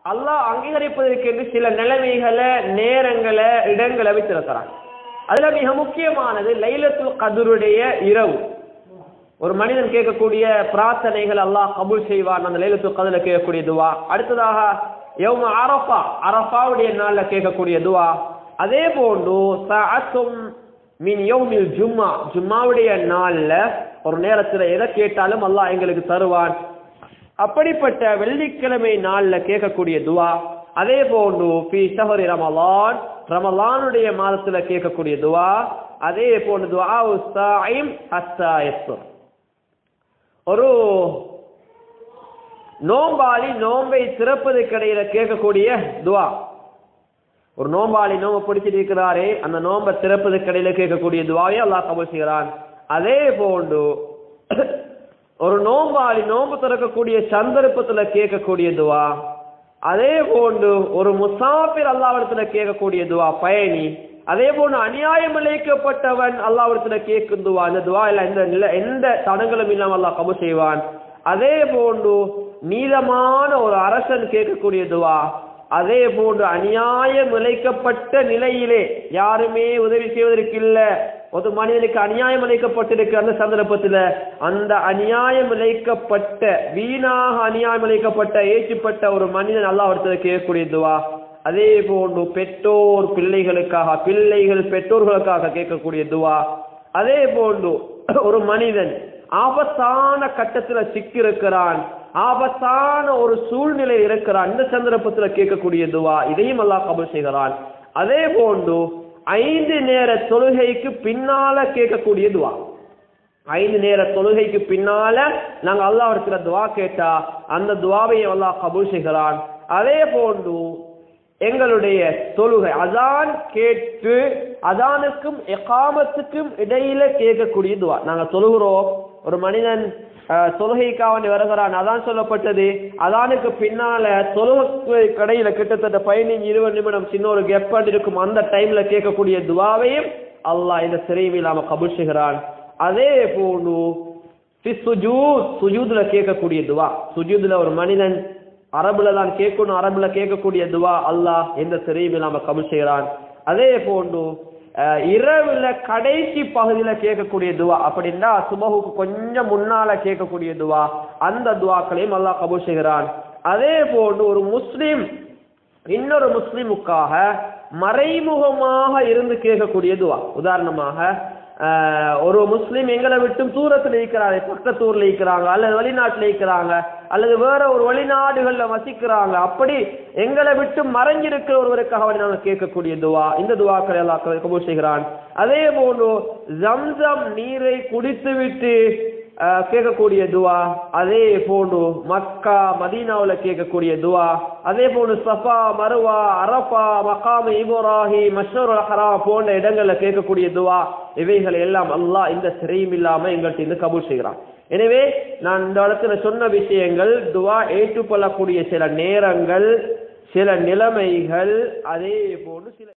அல்லாஹ் அங்கீகரிப்பதற்கு என்று சில நிலைமைகளை நேரங்களை இடங்களை வைத்திருக்கிறான் அதுல மிக முக்கியமானது லைலத்துல் கதருடைய இரவு ஒரு மனிதன் கேட்கக்கூடிய பிரார்த்தனைகள் அல்லாஹ் கபூல் செய்வான் அந்த லைலத்துல் கதிர கேட்கக்கூடிய துவா அடுத்ததாக யௌம அரஃபா அரஃபாவுடைய நாள்ல கேட்கக்கூடிய துவா அதே போன்று சஅத்தும் மின் யௌமில் ஜும்மா ஜும்மாவுடைய நாள்ல ஒரு நேரத்துல எதை கேட்டாலும் அல்லாஹ் எங்களுக்கு தருவான் அப்படிப்பட்ட வெள்ளிக்கிழமை நாள்ல கேட்கக்கூடிய துவா அதே போன்று ஃபி ஷஹரி ரமலான் ரமலானுடைய மாதத்துல கேட்கக்கூடிய துவா அதே போன்று துவா உஸ்தாயிம் ஹத்தா யஸ்ர் ஒரு நோம்பாளி நோம்பை திறப்பதற்கு இடையில கேட்கக்கூடிய துவா ஒரு நோம்பாளி நோம்பை பிடிச்சிட்டு இருக்கிறாரே அந்த நோம்பை திறப்பதற்கு இடையில கேட்கக்கூடிய துவாவை அல்லாஹ் கபூல் செய்கிறான் அதே போன்று ஒரு நோம்பாளி நோம்பு திறக்கக்கூடிய சந்தர்ப்பத்துல கேட்கக்கூடிய துவா அதே போன்று ஒரு முசாஃபிர் அல்லாவிடத்துல கேட்கக்கூடிய துவா பயணி அதே போன்று அநியாயம் இழைக்கப்பட்டவன் அல்லாவிடத்துல கேட்கும் துவா அந்த துவா இல்ல எந்த நில- எந்த தடங்களும் இல்லாமல் அல்லாஹ் கபூல் செய்வான் அதே போன்று நீதமான ஒரு அரசன் கேட்கக்கூடிய துவா அதே போன்று அநியாயம் இழைக்கப்பட்ட நிலையிலே யாருமே உதவி செய்வதற்கு இல்ல ஒரு மனிதனுக்கு அநியாயம் இழைக்கப்பட்டிருக்கு அந்த சந்தர்ப்பத்தில் அந்த அநியாயம் இழைக்கப்பட்ட வீணாக அநியாயம் இழைக்கப்பட்ட ஏற்றுப்பட்ட ஒரு மனிதன் அல்லாஹ்விடத்தில் கேட்கக்கூடிய துவா அதே போன்று பெற்றோர் பிள்ளைகளுக்காக பிள்ளைகள் பெற்றோர்களுக்காக கேட்கக்கூடிய துவா அதே போன்று ஒரு மனிதன் ஆபத்தான கட்டத்துல சிக்கியிருக்கிறான் ஆபத்தான ஒரு சூழ்நிலை இருக்கிறான் இந்த சந்தர்ப்பத்துல கேட்கக்கூடிய துவா இதையும் அல்லாஹ் கபூல் செய்கிறான் அதே போன்று ஐந்து நேர தொழுகைக்கு பின்னால கேட்கக்கூடிய துவா ஐந்து நேர தொழுகைக்கு பின்னால நாங்க அல்லாஹ் இருக்கிற துவா கேட்டா அந்த துவாவை அல்லாஹ் கபூல் செய்கிறான் அதே போன்று எங்களுடைய தொழுகை அதான் கேட்டு அதானுக்கும் எகாமத்துக்கும் இடையில கேட்கக்கூடிய துவா நாங்க தொழுகிறோம் ஒரு மனிதன் அஹ், தொழுகைக்காக வேண்டி வருகிறான் அதான் சொல்லப்பட்டது அதானுக்கு பின்னால தொழுகை கடையில கிட்டத்தட்ட பதினஞ்சு இருபது நிமிடம் சின்ன ஒரு கெப்பண்ட் இருக்கும் அந்த டைம்ல கேட்கக்கூடிய துவாவையும் அல்லாஹ் இந்த சிறையில் இல்லாம கபூல் செய்கிறான் அதே போன்று ஃபி சுஜூத் சுஜூதுல கேட்கக்கூடிய துவா சுஜூதுல ஒரு மனிதன் அரபுல தான் கேட்கணும் அரபுல கேட்கக்கூடிய துவா அல்லாஹ் எந்த சிறையும் இல்லாம கபூல் செய்கிறான் அதே போன்று அஹ், இரவுல கடைசி பகுதியில கேட்கக்கூடிய துவா அப்படின்னா சுபஹுக்கு கொஞ்சம் முன்னால கேட்கக்கூடிய துவா அந்த துவாக்களையும் அல்லாஹ் கபூல் செய்கிறான் அதே போன்று ஒரு முஸ்லிம் இன்னொரு முஸ்லிமுக்காக மறைமுகமாக இருந்து கேட்கக்கூடிய துவா உதாரணமாக ஆஹ், ஒரு முஸ்லிம் எங்களை விட்டும் தூரத்தில் இருக்கிறாங்க பக்கத்து ஊர்ல இருக்கிறாங்க அல்லது வெளிநாட்டில் இருக்கிறாங்க அல்லது வேற ஒரு வெளிநாடுகள்ல வசிக்கிறாங்க அப்படி எங்களை விட்டு மறைஞ்சிருக்கிற ஒருவருக்காக வேண்டி நாங்கள் கேட்கக்கூடிய துவா இந்த துவாக்களை எல்லாம் கபூல் செய்கிறான் அதே போன்று ஜம்சம் நீரை குடித்துவிட்டு ஆஹ், கேட்கக்கூடிய துவா அதே போன்று மக்கா மதீனாவுல கேட்கக்கூடிய துவா அதே போன்று சஃபா மருவா அரஃபா மகாம இபோராஹி மஷூர் ஹரா போன்ற இடங்கள்ல கேட்கக்கூடிய துவா இவைகள் எல்லாம் அல்லாஹ் இந்த சிறையும் இல்லாம எங்கள்கிட்ட இருந்து கபூல் செய்கிறான் எனவே நான் இந்த இடத்துல சொன்ன விஷயங்கள் துவா ஏற்றுக்கொள்ளக்கூடிய சில நேரங்கள் சில நிலைமைகள் அதே போன்று சில